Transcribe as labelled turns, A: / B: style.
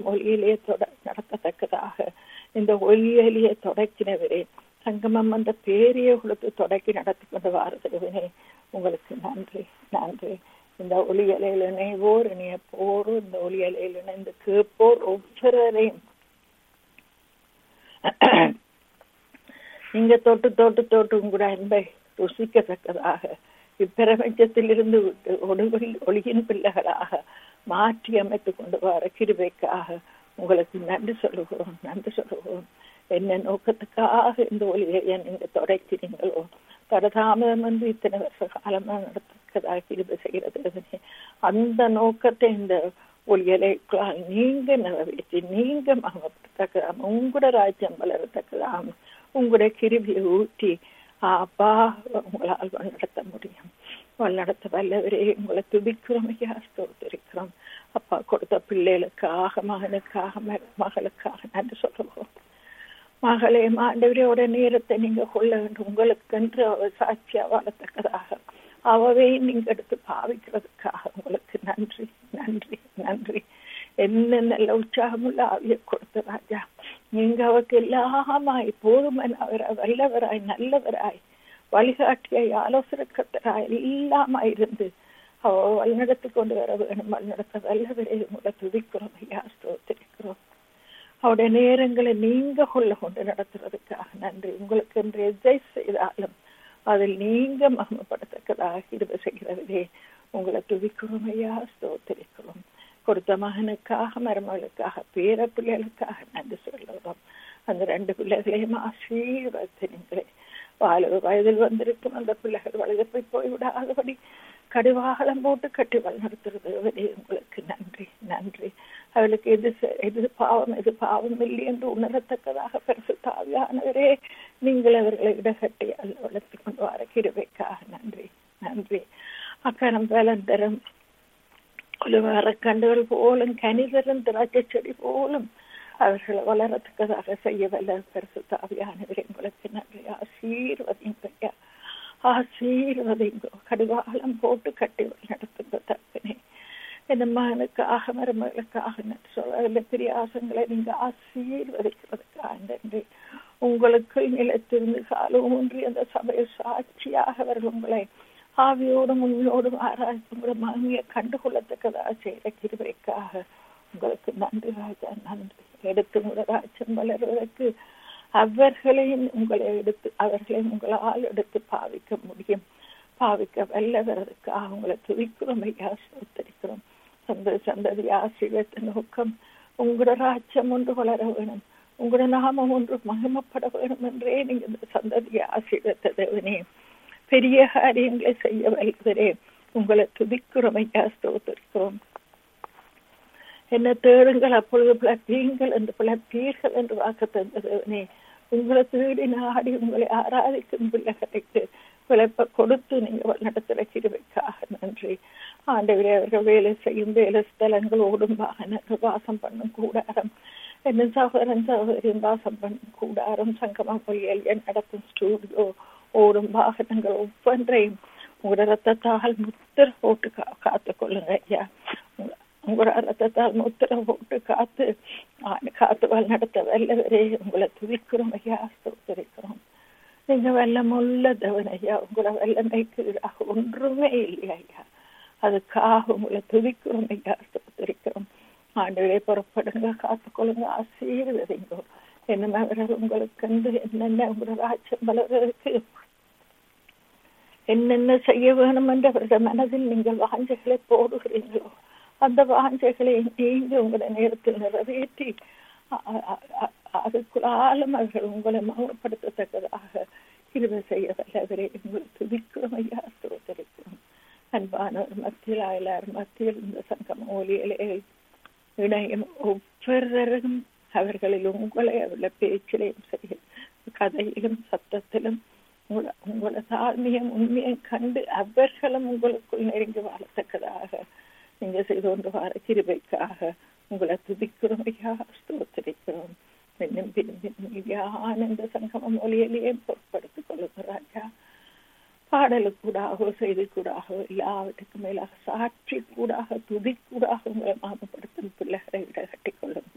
A: ஒலியிலே தொட நடத்தத்தக்கதாக இந்த ஒலியலியை தொடக்கினவரே சங்கமம் அந்த பேரிய கொடுத்து தொடக்கி நடத்தி கொண்டு வாரதுவனே உங்களுக்கு நன்றி நன்றி இந்த ஒளியலையில் இணைவோர் இணைய போரும் இந்த ஒளியலையில் இணைந்து கேட்போர் ஒவ்வொருவரையும் நீங்க தொட்டு தொட்டு தொட்டு உங்களோட அன்பை ருசிக்கத்தக்கதாக இப்பிரபஞ்சத்திலிருந்து விட்டு ஒளிகள் ஒளியின் பிள்ளைகளாக மாற்றி அமைத்து கொண்டு வர கிருபைக்காக உங்களுக்கு நன்றி சொல்லுகிறோம் நன்றி சொல்லுகிறோம் என்ன நோக்கத்துக்காக இந்த ஒளியை நீங்க தொடக்கிறீங்களோ தரதாமதம் வந்து இத்தனை வருஷ காலமா நடத்தக்கதாக கிருபை செய்கிறது அந்த நோக்கத்தை இந்த ஒளியலைகளால் நீங்க நிறைவேற்றி நீங்க மகப்படுத்தக்கலாம் உங்களோட ராஜ்யம் வளரத்தக்கலாம் உங்களுடைய கிருபியை ஊற்றி அப்பா உங்களால் வழிநடத்த முடியும் வழிநடத்த வல்லவரே உங்களை துடிக்கிறோம் ஐயா ஸ்தோத்திருக்கிறோம் அப்பா கொடுத்த பிள்ளைகளுக்காக மகனுக்காக மகளுக்காக நன்றி சொல்லுவோம் மகளே மாண்டவரையோட நேரத்தை நீங்க கொள்ள வேண்டும் உங்களுக்கென்று அவ சாட்சியா வாழத்தக்கதாக அவவே நீங்க எடுத்து பாவிக்கிறதுக்காக உங்களுக்கு நன்றி நன்றி நன்றி என்ன நல்ல உற்சாகமுள்ள ஆவிய கொடுத்த ராஜா நீங்க அவருக்கு எல்லாமாய் போதுமனவராய் வல்லவராய் நல்லவராய் வழிகாட்டியாய் ஆலோசனைக்கத்தராய் எல்லாமாய் இருந்து அவ வழிநடத்தி கொண்டு வர வேணும் வழிநடத்த வல்லவரே உங்களை துதிக்கிறோம் ஐயா ஸ்தோத்திரிக்கிறோம் அவருடைய நேரங்களை நீங்க கொள்ள கொண்டு நடத்துறதுக்காக நன்றி உங்களுக்கு என்று எதை செய்தாலும் அதில் நீங்க மகமப்படத்தக்கதாக இருபது செய்கிறவரே உங்களை துதிக்கிறோம் ஐயா ஸ்தோத்திரிக்கிறோம் கொடுத்த மகனுக்காக மருமகளுக்காக பேர பிள்ளைகளுக்காக நன்றி சொல்லுறோம் அந்த ரெண்டு பிள்ளைகளையும் ஆசீர்வதிங்களே வாழ வயதில் வந்திருக்கும் அந்த பிள்ளைகள் வலது போய் விடாதபடி கடுவாகலம் போட்டு கட்டி வழிநடத்துறது உங்களுக்கு நன்றி நன்றி அவளுக்கு எது எது பாவம் எது பாவம் இல்லை என்று உணரத்தக்கதாக பரிசுத்தாவியானவரே நீங்கள் அவர்களை இடகட்டி அல்ல வளர்த்து கொண்டு வர கிருவைக்காக நன்றி நன்றி அக்கறம் பலந்தரம் குழுவார கண்டுகள் போலும் கனிதரும் திராட்சை செடி போலும் அவர்களை வளரத்தக்கதாக செய்ய வல்ல பரிசுத்தாவியானவரே உங்களுக்கு நன்றி ஆசீர்வதிங்க ஆசீர்வதிங்கோ கடுவாளம் போட்டு கட்டி நடத்துங்க தப்பனே இந்த மகனுக்காக மருமகளுக்காக சொல்ல பிரியாசங்களை நீங்க ஆசீர்வதிக்கிறதுக்காக நன்றி உங்களுக்கு நிலத்திருந்து காலம் ஒன்றி அந்த சபையை சாட்சியாக அவர்கள் உங்களை ஆவியோடும் உண்மையோடும் ஆராய்ச்சி உங்களை மகிமையை கண்டுகொள்ளத்தக்கதாக செய்கிற கிருவைக்காக உங்களுக்கு நன்றி ராஜா நன்றி எடுத்து உங்கள் ராஜ்யம் வளர்வதற்கு அவர்களையும் உங்களை எடுத்து அவர்களையும் உங்களால் எடுத்து பாவிக்க முடியும் பாவிக்க வல்லவர்களுக்காக உங்களை துதிக்கிறோம் ஐயா சோத்தரிக்கிறோம் சந்த சந்ததி ஆசீர்வத்த நோக்கம் உங்களோட ராஜ்யம் ஒன்று வளர வேணும் உங்களோட நாமம் ஒன்று மகிமப்பட வேணும் என்றே நீங்க இந்த சந்ததியை ஆசீர்வத்த தேவனே பெரிய காரியங்களை செய்ய வல்லவரே உங்களை துதிக்கிறோம் ஐயா ஸ்தோத்திருக்கிறோம் என்ன தேடுங்கள் அப்பொழுது பிளப்பீங்கள் என்று பிளப்பீர்கள் என்று வாக்கு தந்ததவனே உங்களை தேடி நாடி உங்களை ஆராதிக்கும் பிள்ளைகளுக்கு பிழைப்ப கொடுத்து நீங்க நடத்துகிற கிருவைக்காக நன்றி ஆண்டவரே அவர்கள் வேலை செய்யும் வேலை ஸ்தலங்கள் ஓடும் வாகனங்கள் வாசம் பண்ணும் கூடாரம் என்ன சகோதரன் சகோதரியும் வாசம் பண்ணும் கூடாரம் சங்கமம் பொய்யல் நடத்தும் ஸ்டூடியோ ஓடும் வாகனங்கள் ஒவ்வொன்றையும் உங்களோட ரத்தத்தால் முத்திர போட்டு கா காத்து கொள்ளுங்க ஐயா உங்களோட ரத்தத்தால் முத்திர போட்டு காத்து காத்து வாழ் நடத்த வல்லவரே உங்களை துதிக்கிறோம் ஐயா ஸ்தோத்தரிக்கிறோம் நீங்க வெள்ளமுள்ள தவன் ஐயா உங்களை வெள்ளமைக்கு ஒன்றுமே இல்லை ஐயா அதுக்காக உங்களை துதிக்கிறோம் ஐயா ஸ்தோத்தரிக்கிறோம் ஆண்டவரே புறப்படுங்க காத்துக்கொள்ளுங்க ஆசீர்வதிங்க என்ன உங்களுக்கு என்னென்ன உங்களோட ராஜ்யம் வளர்றதுக்கு என்னென்ன செய்ய வேணும் என்ற அவருடைய மனதில் நீங்கள் வாஞ்சைகளை போடுகிறீங்களோ அந்த வாஞ்சைகளை நீங்க உங்களை நேரத்தில் நிறைவேற்றி அதுக்குள்ளாலும் அவர்கள் உங்களை மௌனப்படுத்தத்தக்கதாக கிருபை செய்ய வல்லவரே உங்களை துதிக்கிறோம் ஐயா ஸ்தோத்தரிக்கிறோம் அன்பானவர் மத்தியில் அயலார் மத்தியில் இந்த சங்கம் ஒலியிலே இணையும் ஒவ்வொருவரும் அவர்களில் உங்களை அவருடைய பேச்சிலையும் சரி கதையிலும் சத்தத்திலும் உங்களோட தாழ்மையும் உண்மையும் கண்டு அவர்களும் உங்களுக்குள் நெருங்கி வாழத்தக்கதாக நீங்க செய்து கொண்டு வர கிருபைக்காக உங்களை துதிக்கிறோம் ஐயா ஸ்தோத்திரிக்கிறோம் இன்னும் பின் ஆனந்த சங்கமம் ஒலியிலேயே பொருட்படுத்திக் கொள்ளுங்க ராஜா பாடலுக்கூடாக செய்தி கூடாக எல்லாவற்றுக்கும் மேலாக சாட்சி கூடாக துதி கூடாக உங்களை மாமப்படுத்தும் பிள்ளைகளை விட கட்டிக்கொள்ளும்